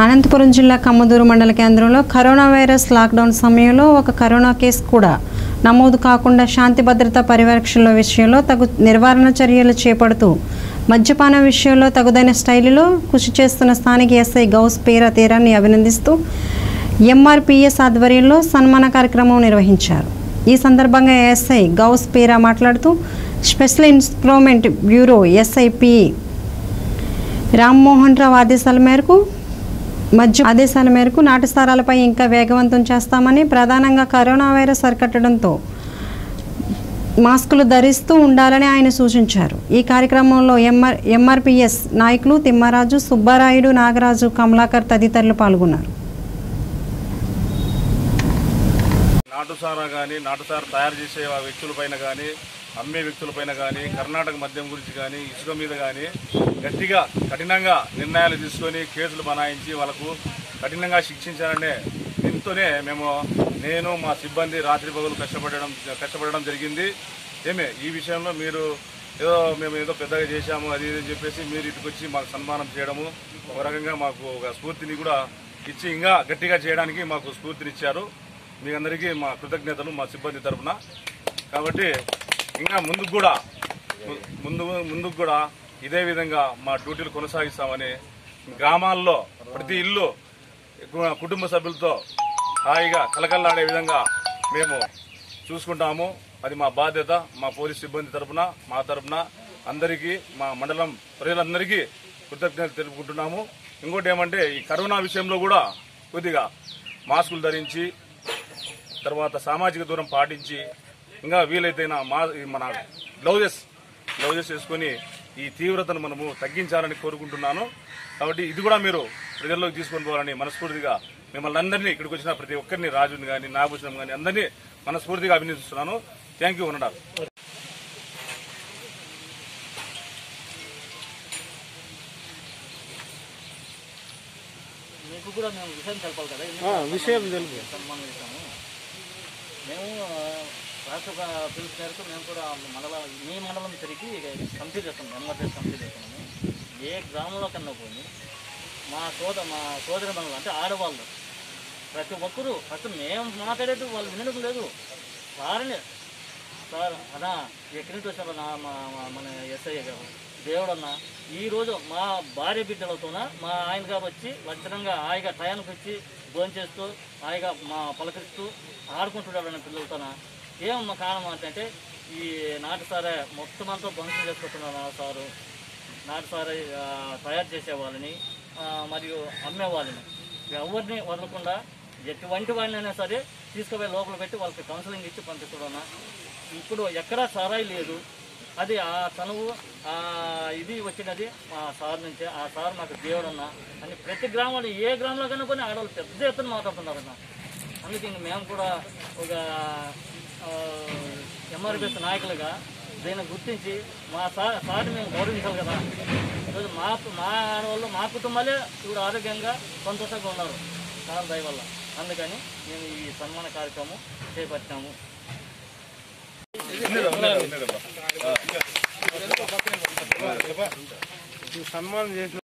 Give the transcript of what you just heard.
అనంతపురం జిల్లా కమ్మదూరు మండల కేంద్రంలో కరోనా వైరస్ లాక్డౌన్ సమయంలో ఒక కరోనా కేసు కూడా నమోదు కాకుండా శాంతి భద్రత పరిరక్షణ విషయంలో తగు నిర్వహణ చర్యలు చేపడుతూ మద్యపాన విషయంలో తగుదైన స్టైలులో కృషి చేస్తున్న స్థానిక ఎస్ఐ గౌస్ పేర తీరాన్ని అభినందిస్తూ ఎంఆర్పిఎస్ ఆధ్వర్యంలో సన్మాన కార్యక్రమం నిర్వహించారు ఈ సందర్భంగా ఎస్ఐ గౌస్ పేరా మాట్లాడుతూ special instrument bureau SIP Rammohan Rao ఆదేశాల మేరకు మధ్య ఆదేశాల మేరకు నాటుసారాలపై ఇంకా వేగవంతం చేస్తామని ప్రధానంగా కరోనా వైరస్ అరికట్టడంతో మాస్కులు ధరిస్తూ ఉండాలని ఆయన సూచించారు ఈ కార్యక్రమంలో ఎంఆర్ ఎంఆర్పిఎస్ నాయకులు తిమ్మరాజు సుబ్బారాయుడు నాగరాజు కమలాకర్ తదితరులు పాల్గొన్నారు నాటుసారా కానీ నాటుసారా తయారు చేసే ఆ వ్యక్తులపైన కానీ అమ్మే వ్యక్తులపైన కానీ కర్ణాటక మద్యం గురించి కానీ ఇసుక మీద కానీ గట్టిగా కఠినంగా నిర్ణయాలు తీసుకొని కేసులు బనాయించి వాళ్ళకు కఠినంగా శిక్షించాలనే దీంతోనే మేము నేను మా సిబ్బంది రాత్రి పగలు కష్టపడడం కష్టపడడం జరిగింది ఏమే ఈ విషయంలో మీరు ఏదో మేము ఏదో పెద్దగా చేశాము అది ఇది అని చెప్పేసి మీరు ఇటుకొచ్చి మాకు సన్మానం చేయడము ఒక రకంగా మాకు ఒక స్ఫూర్తిని కూడా ఇచ్చి ఇంకా గట్టిగా చేయడానికి మాకు స్ఫూర్తినిచ్చారు మీ అందరికీ మా కృతజ్ఞతలు మా సిబ్బంది తరఫున కాబట్టి ఇంకా ముందుకు కూడా ము- ముందు ముందుకు కూడా ఇదే విధంగా మా డ్యూటీలు కొనసాగిస్తామని గ్రామాల్లో ప్రతి ఇల్లు కు- కుటుంబ సభ్యులతో హాయిగా కలకల్లాడే విధంగా మేము చూసుకుంటాము అది మా బాధ్యత మా పోలీస్ సిబ్బంది తరపున మా తరపున అందరికీ మా మండలం ప్రజలందరికీ కృతజ్ఞతలు తెలుపుకుంటున్నాము ఇంకోటి ఏమంటే ఈ కరోనా విషయంలో కూడా కొద్దిగా మాస్కులు ధరించి తర్వాత సామాజిక దూరం పాటించి ఇంకా వీలైతేనా మా ఈ మన గ్లౌజెస్ గ్లౌజెస్ వేసుకొని ఈ తీవ్రతను మనము తగ్గించాలని కోరుకుంటున్నాను కాబట్టి ఇది కూడా మీరు ప్రజల్లోకి తీసుకొని పోవాలని మనస్ఫూర్తిగా మిమ్మల్ని అందరినీ ఇక్కడికి వచ్చిన ప్రతి ఒక్కరిని రాజుని కానీ నాగభూషణం కానీ అందరినీ మనస్ఫూర్తిగా అభినందిస్తున్నాను థ్యాంక్ యూ ఉన్నాడు మీకు కూడా మేము విషయం తెలపాలి కదా ఎందుకు విషయం తెలుపు సన్మానం చేశాము మేము ఆ, రాష్ట్ర ప్ర- పిలుపు మేరకు మేము కూడా మండల మీ మండలం తిరిగి కంప్లీట్ చేస్తాం ఎంఆర్ఎస్ కంప్లీట్ చేస్తున్నాము ఏ గ్రామంలో కన్నా పోయి మా సోద మా సోదరి మండలం అంటే ఆడవాళ్ళు ప్రతి ఒక్కరూ అసలు మేము మాట్లాడేది వాళ్ళు వినడం లేదు వారిని సార్ అన్నా ఎక్కడి నుంచి వచ్చారు నా మా మా- మన ఎస్ఐ గారు దేవుడన్న ఈరోజు మా భార్య బిడ్డలతోన మా ఆయన గారు వచ్చి లక్షణంగా హాయిగా టయానికి వచ్చి భోంచేస్తూ హాయిగా మా పలకరిస్తూ ఆడుకుంటున్నాడు అన్న పిల్లలతోన ఏం మా కారణం అంటే ఈ నాటుసారా మొత్తం అంతా ధ్వంసం చేసుకుంటున్నారు సారు నాటుసారా ఆ, తయారు చేసే వాళ్ళని ఆ, మరియు అమ్మే వాళ్ళని ఎవరిని వదలకుండా ఎటువంటి వాడినైనా సరే తీసుకుపోయి లోపల పెట్టి వాళ్ళకి కౌన్సిలింగ్ ఇచ్చి పంపిస్తున్నాం ఇప్పుడు ఎక్కడా సారాయి లేదు అది ఆ తనువు ఆ ఇది వచ్చినది మా సార్ నుంచి ఆ సార్ మాకు దేవుడన్న అని ప్రతి గ్రామంలో ఏ గ్రామంలో కన్నా కొన్ని ఆడవాళ్ళు పెద్ద ఎత్తున మాట్లాడుతున్నారన్న అందుకే ఇంక మేము కూడా ఒక ఎంఆర్పిఎస్ నాయకులుగా దీన్ని గుర్తించి మా సార్ సార్ని మేము గౌరవించాలి కదా ఈరోజు మా మా ఆడవాళ్ళు మా కుటుంబాలే ఇప్పుడు ఆరోగ్యంగా సంతోషంగా ఉన్నారు సార్ దయ వల్ల అందుకని మేము ఈ సన్మాన కార్యక్రమం చేపట్టాము సన్మానం చేసిన